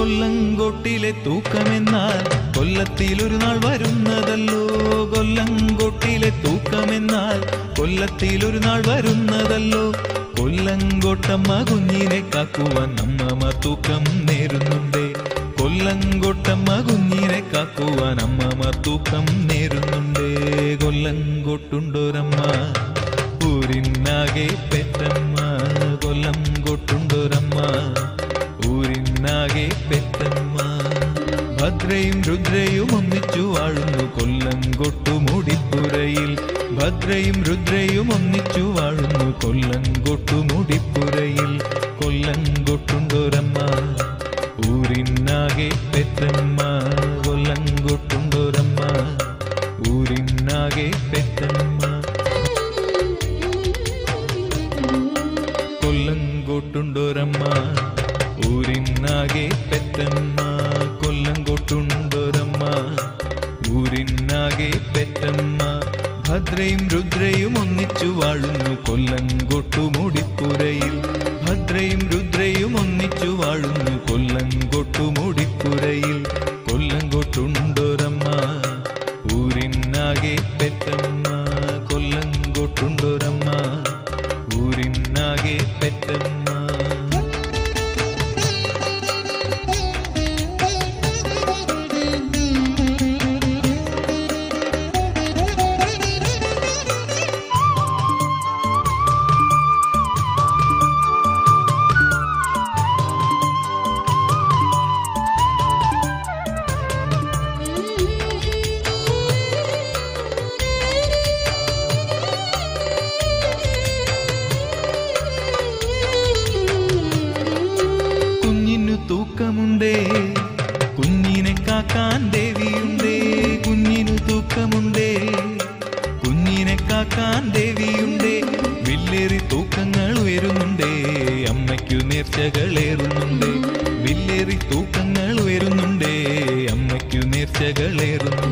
കൊല്ലങ്കോട്ടിലെ തൂക്കമെന്നാൽ കൊല്ലത്തിൽ ഒരു നാൾ വരുന്നതല്ലോ കൊല്ലങ്കോട്ടിലെ തൂക്കമെന്നാൽ കൊല്ലത്തിൽ ഒരു നാൾ വരുന്നതല്ലോ കൊല്ലങ്കോട്ടമ്മ കുഞ്ഞിനെ കാക്കുവാൻ അമ്മമ്മ തൂക്കം നേരുന്നുണ്ടേ കൊല്ലങ്കോട്ടമ്മ കുഞ്ഞിനെ കാക്കുവാൻ അമ്മമ്മ തൂക്കം നേരുന്നുണ്ടേ കൊല്ലങ്കോട്ടുണ്ടോരമ്മ ഊരിന്നാകെ പെറ്റമ്മ കൊല്ലം കൊട്ടുണ്ടോരമ്മ ഊരിന്നാകെ പെറ്റമ്മ ഭദ്രയും രുദ്രയും ഒന്നിച്ചു വാഴുന്നു കൊല്ലം കൊട്ടുമുടിപ്പുരയിൽ ഭദ്രയും രുദ്രയും ഒന്നിച്ചു വാഴുന്നു കൊല്ലം കൊട്ടുമുടിപ്പുരയിൽ കൊല്ലം കൊട്ടുണ്ടോരമ്മ ഊരിന്നാകെ പെറ്റമ്മ കൊല്ലം കൊട്ടുണ്ടോരമ്മ ഊരിന്നാകെ പെറ്റമ്മ കൊല്ലങ്കോട്ടുണ്ടോരമ്മ ഊരിന്നാകെ പെറ്റമ്മ കൊല്ലങ്കോട്ടുണ്ടോരമ്മ ഊരിന്നാകെ പെറ്റമ്മ ഭദ്രയും രുദ്രയും ഒന്നിച്ചു വാഴുന്നു കൊല്ലങ്കോട്ടുമുടിപ്പുരയിൽ ഭദ്രയും രുദ്രയും ഒന്നിച്ചു വാഴുന്നു കൊല്ലങ്കോട്ടുമുടിപ്പുരയിൽ കൊല്ലങ്കോട്ടുണ്ടോരമ്മ ഊരിന്നാകെ പെറ്റമ്മ കൊല്ലങ്കോട്ടുണ്ടോരമ്മ ഊരിന്നാകെ പെറ്റമ്മ കുഞ്ഞിനു തൂക്കമുണ്ടേ കുഞ്ഞിനെ കാക്കാൻ ദേവിയുണ്ടേ കുഞ്ഞിനു തൂക്കമുണ്ടേ കുഞ്ഞിനെ കാക്കാൻ ദേവിയുണ്ടേ വില്ലേറി തൂക്കങ്ങൾ ഉയരുന്നുണ്ടേ അമ്മയ്ക്കു നേർച്ചകളേറുന്നുണ്ടേ വില്ലേറി തൂക്കങ്ങൾ ഉയരുന്നുണ്ടേ അമ്മയ്ക്കു നേർച്ചകളേറുന്നുണ്ടേ